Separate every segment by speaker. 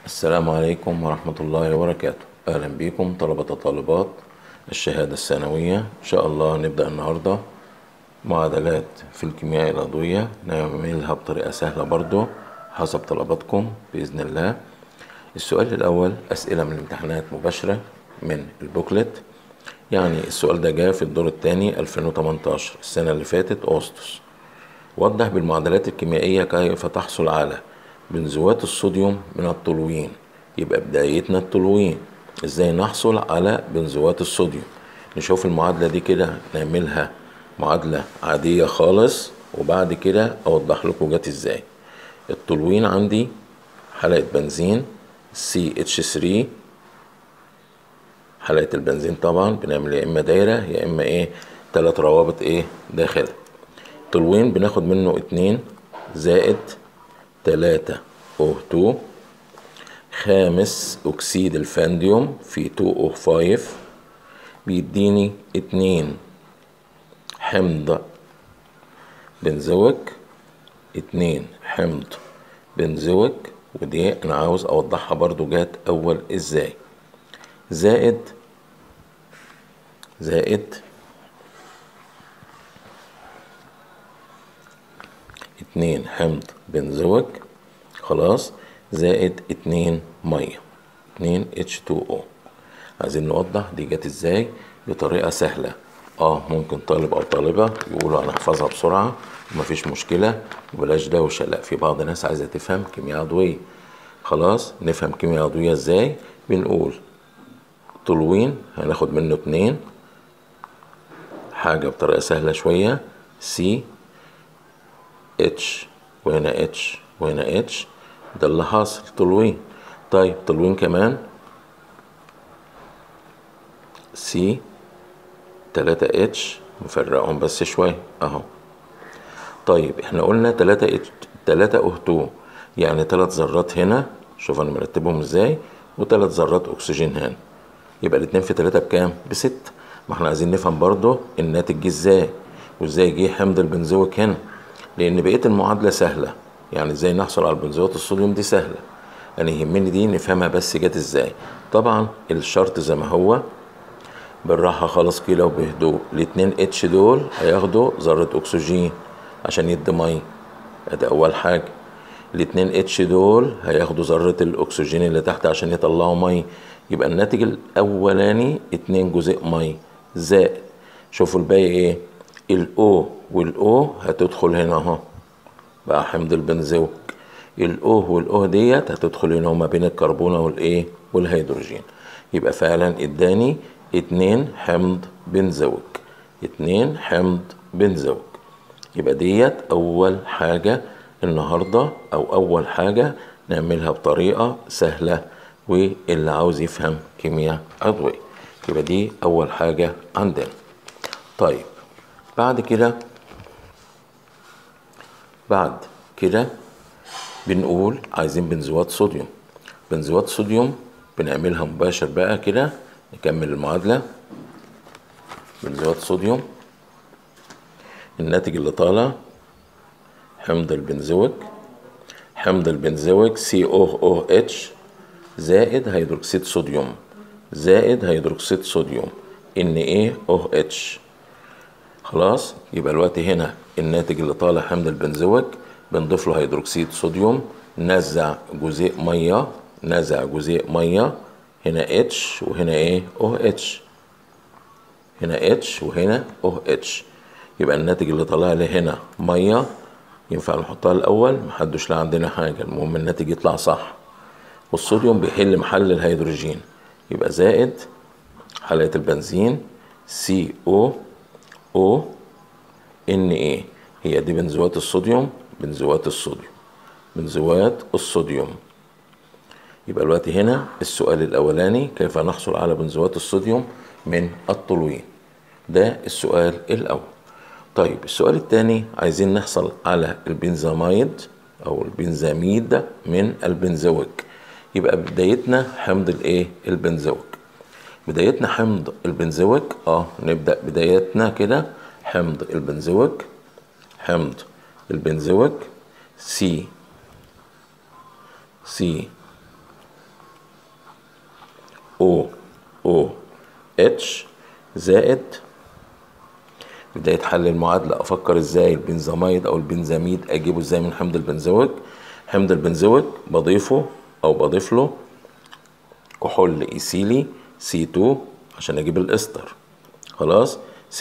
Speaker 1: السلام عليكم ورحمة الله وبركاته أهلا بكم طلبة وطالبات الشهادة الثانوية إن شاء الله نبدأ النهاردة معادلات في الكيمياء العضوية نعملها بطريقة سهلة برضو حسب طلباتكم بإذن الله السؤال الأول أسئلة من الامتحانات مباشرة من البوكلت يعني السؤال ده جاء في الدور الثاني 2018 السنة اللي فاتت أغسطس وضح بالمعادلات الكيميائية كيف تحصل على بنزوات الصوديوم من التولوين يبقى بدايتنا التولوين ازاي نحصل على بنزوات الصوديوم نشوف المعادلة دي كده نعملها معادلة عادية خالص وبعد كده اوضح لكم جت ازاي التولوين عندي حلقة بنزين CH3 حلقة البنزين طبعا بنعمل يا اما دايرة يا اما ايه تلات روابط ايه داخل تولوين بناخد منه اتنين زائد تلاتة O2 خامس أكسيد الفانديوم في 2O5 بيديني اتنين حمض بنزويك اتنين حمض بنزويك ودي أنا عاوز أوضحها برضو جات أول إزاي زائد زائد اتنين حمض بنزويك خلاص زائد اتنين مية اتنين H2O عايزين نوضح دي جت ازاي بطريقة سهلة اه ممكن طالب او طالبة يقولوا انا احفظها بسرعة ومفيش مشكلة وبلاش دوشة لا في بعض الناس عايزة تفهم كيمياء عضوية خلاص نفهم كيمياء عضوية ازاي بنقول تولوين هناخد منه اتنين حاجة بطريقة سهلة شوية سي اتش وهنا اتش وهنا اتش ده اللي حاصل تولوين طيب تولوين كمان سي تلاتة اتش نفرقهم بس شوية اهو طيب احنا قلنا تلاتة اتش تلاتة اوه يعني تلات ذرات هنا شوف انا مرتبهم ازاي وتلات ذرات اكسجين هنا يبقى الاتنين في تلاتة بكام بستة ما احنا عايزين نفهم برضو الناتج جه ازاي وازاي جه حمض البنزويك هنا لان بقيه المعادله سهله يعني ازاي نحصل على بنزوات الصوديوم دي سهله انا يهمني دي نفهمها بس جت ازاي طبعا الشرط زي ما هو بالراحه خالص كده وبهدوء الاتنين اتش دول هياخدوا ذره اكسجين عشان يدي ميه ادي اول حاجه الاتنين اتش دول هياخدوا ذره الاكسجين اللي تحت عشان يطلعوا ميه يبقى الناتج الاولاني اتنين جزيء ميه زائد شوفوا الباقي ايه الاو والاو هتدخل هنا اهو بقى حمض البنزويك الاو والاو ديت هتدخل هنا ما بين الكربونه والايه والهيدروجين يبقى فعلا اداني اتنين حمض بنزويك اتنين حمض بنزويك يبقى ديت اول حاجه النهارده او اول حاجه نعملها بطريقه سهله واللي عاوز يفهم كيمياء عضويه يبقى دي اول حاجه عندنا طيب بعد كده بعد كده بنقول عايزين بنزوات صوديوم بنزوات صوديوم بنعملها مباشر بقى كده نكمل المعادلة بنزوات صوديوم الناتج اللي طالع حمض البنزويك حمض البنزويك COOH زائد هيدروكسيد صوديوم زائد هيدروكسيد صوديوم NaOH خلاص يبقى الوقت هنا الناتج اللي طالع حمض البنزويك بنضيف له هيدروكسيد صوديوم نزع جزيء ميه نزع جزيء ميه هنا اتش وهنا ايه او اتش هنا اتش وهنا او اتش يبقى الناتج اللي طالع لي هنا ميه ينفع نحطها الاول محدش لا عندنا حاجه المهم الناتج يطلع صح والصوديوم بيحل محل الهيدروجين يبقى زائد حلقه البنزين سي او او ان ايه هي دي بنزوات الصوديوم بنزوات الصوديوم بنزوات الصوديوم يبقى الوقت هنا السؤال الاولاني كيف نحصل على بنزوات الصوديوم من التولوين ده السؤال الاول طيب السؤال الثاني عايزين نحصل على البنزاميد او البنزاميد من البنزويك يبقى بدايتنا حمض الايه البنزويك بدايتنا حمض البنزويك اه نبدا بدايتنا كده حمض البنزويك حمض البنزويك سي سي او او اتش زائد بداية حل المعادلة أفكر إزاي البنزاميد أو البنزاميد أجيبه إزاي من حمض البنزويك حمض البنزويك بضيفه أو بضيف له كحول إيثيلي C2 عشان أجيب الإستر خلاص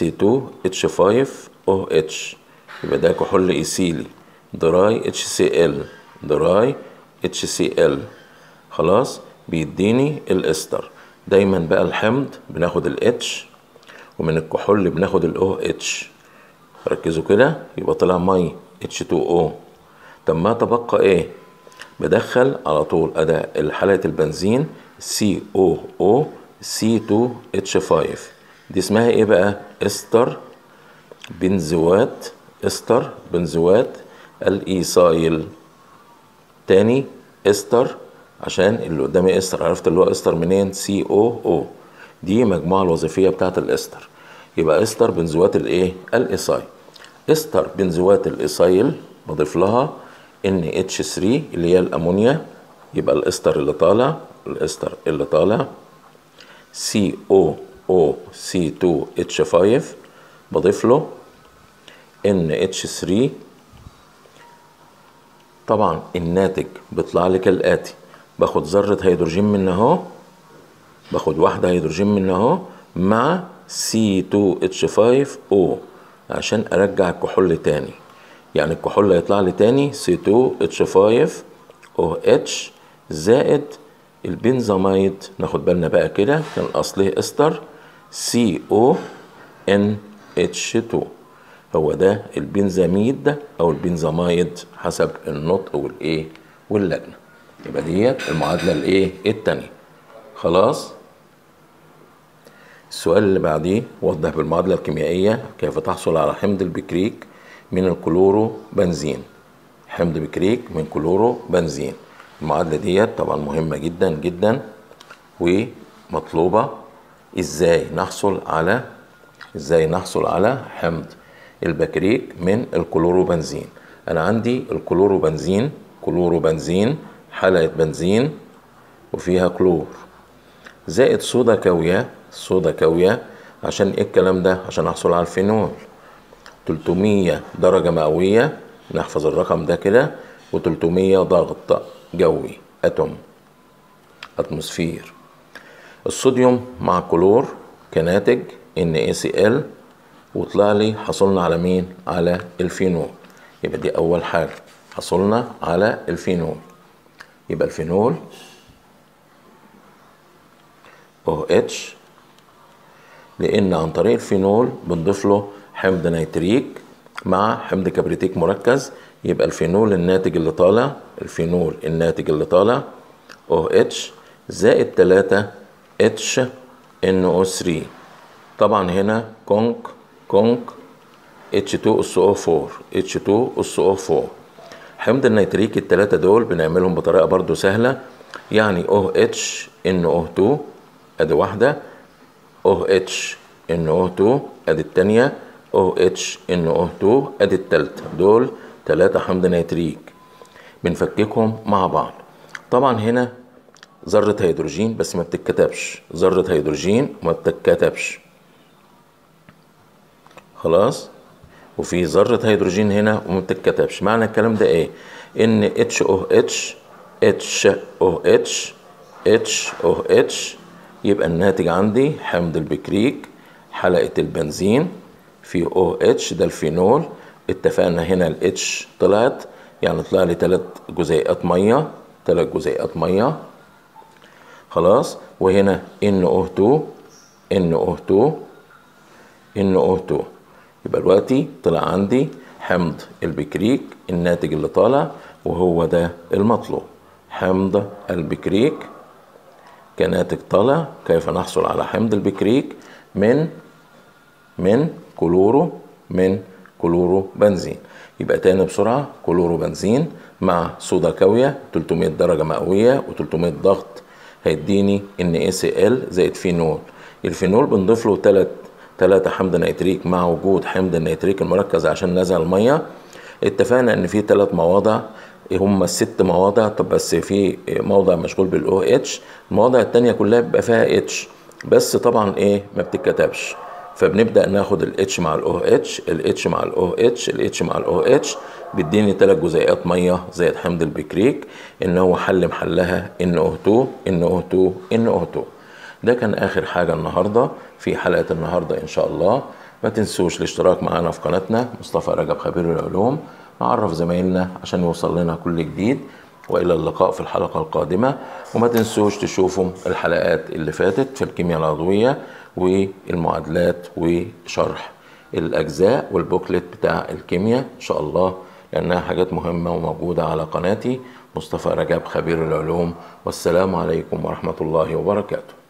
Speaker 1: C2H5OH يبقى ده كحول إيثيلي دراي HCl دراي HCl خلاص بيديني الإستر دايما بقى الحمض بناخد الاتش ومن الكحول بناخد الاو اتش ركزوا كده يبقى طلع مي اتش 2 او طب ما تبقى ايه بدخل على طول اداة حلقة البنزين سي او او سي 2 اتش 5 دي اسمها ايه بقى استر بنزوات استر بنزوات الايسايل تاني استر عشان اللي قدامي استر عرفت اللي هو استر منين سي او او دي مجموعة الوظيفية بتاعت الاستر يبقى استر بنزوات الايه الايسايل استر بنزوات الايسايل بضيف لها ان اتش 3 اللي هي الامونيا يبقى الاستر اللي طالع الاستر اللي طالع سي او او سي 2 اتش 5 بضيف له ان اتش 3 طبعا الناتج بيطلع لي كالاتي باخد ذرة هيدروجين من اهو باخد واحدة هيدروجين من اهو مع C2H5O عشان ارجع الكحول تاني يعني الكحول هيطلع لي تاني C2H5OH زائد البنزاميد ناخد بالنا بقى كده كان اصله استر CONH2 هو ده البنزاميد او البنزاميد حسب النطق والايه واللجنه يبقى ديت المعادله الايه التانيه خلاص السؤال اللي بعديه وضح بالمعادلة الكيميائية كيف تحصل على حمض البكريك من الكلورو بنزين حمض بكريك من كلورو بنزين المعادلة ديت طبعا مهمة جدا جدا ومطلوبة ازاي نحصل على ازاي نحصل على حمض البكريك من الكلورو بنزين انا عندي الكلورو بنزين كلورو بنزين حلقة بنزين وفيها كلور زائد صودا كاوية صودا كاوية عشان ايه الكلام ده عشان احصل على الفينول 300 درجة مئوية نحفظ الرقم ده كده و300 ضغط جوي اتوم اتموسفير الصوديوم مع كلور كناتج NaCl وطلع لي حصلنا على مين على الفينول يبقى دي اول حاجة حصلنا على الفينول يبقى الفينول OH لأن عن طريق الفينول بنضيف له حمض نيتريك مع حمض كبريتيك مركز يبقى الفينول الناتج اللي طالع الفينول الناتج اللي طالع OH زائد 3 H NO3 طبعا هنا كونك كونك H2SO4 H2SO4 حمض النيتريك التلاتة دول بنعملهم بطريقة برضو سهلة يعني OH NO2 ادي واحدة OH NO2 ادي التانية OH NO2 ادي التالتة دول تلاتة حمض نيتريك بنفككهم مع بعض طبعا هنا ذرة هيدروجين بس ما بتتكتبش ذرة هيدروجين ما بتتكتبش خلاص وفي ذرة هيدروجين هنا وما بتتكتبش معنى الكلام ده ايه ان اتش او اتش اتش او اتش اتش او اتش يبقى الناتج عندي حمض البكريك حلقة البنزين في او اتش ده الفينول اتفقنا هنا الاتش طلعت يعني طلع لي تلات جزيئات ميه تلات جزيئات ميه خلاص وهنا NO2 NO2 NO2 يبقى دلوقتي طلع عندي حمض البكريك الناتج اللي طالع وهو ده المطلوب حمض البكريك كناتج طالع كيف نحصل على حمض البكريك من من كلورو من كلورو بنزين يبقى تاني بسرعة كلورو بنزين مع صودا كاوية 300 درجة مئوية و300 ضغط هيديني ان ACL زائد فينول الفينول بنضيف له تلات تلاتة حمض نيتريك مع وجود حمض النيتريك المركز عشان نزع المية اتفقنا ان في تلات مواضع هم الست مواضع طب بس في موضع مشغول بالاو اتش المواضع التانية كلها بيبقى فيها اتش بس طبعا ايه ما بتتكتبش فبنبدا ناخد الاتش مع الاو اتش الاتش مع الاو اتش الاتش مع الاو اتش بيديني ثلاث جزيئات ميه زائد حمض البكريك ان هو حل محلها ان او 2 ان او 2 ان او 2 ده كان اخر حاجه النهارده في حلقه النهارده ان شاء الله ما تنسوش الاشتراك معنا في قناتنا مصطفى رجب خبير العلوم نعرف زمايلنا عشان يوصل لنا كل جديد والى اللقاء في الحلقه القادمه وما تنسوش تشوفوا الحلقات اللي فاتت في الكيمياء العضويه والمعادلات وشرح الاجزاء والبوكلت بتاع الكيمياء ان شاء الله لانها حاجات مهمه وموجوده على قناتي مصطفى رجب خبير العلوم والسلام عليكم ورحمه الله وبركاته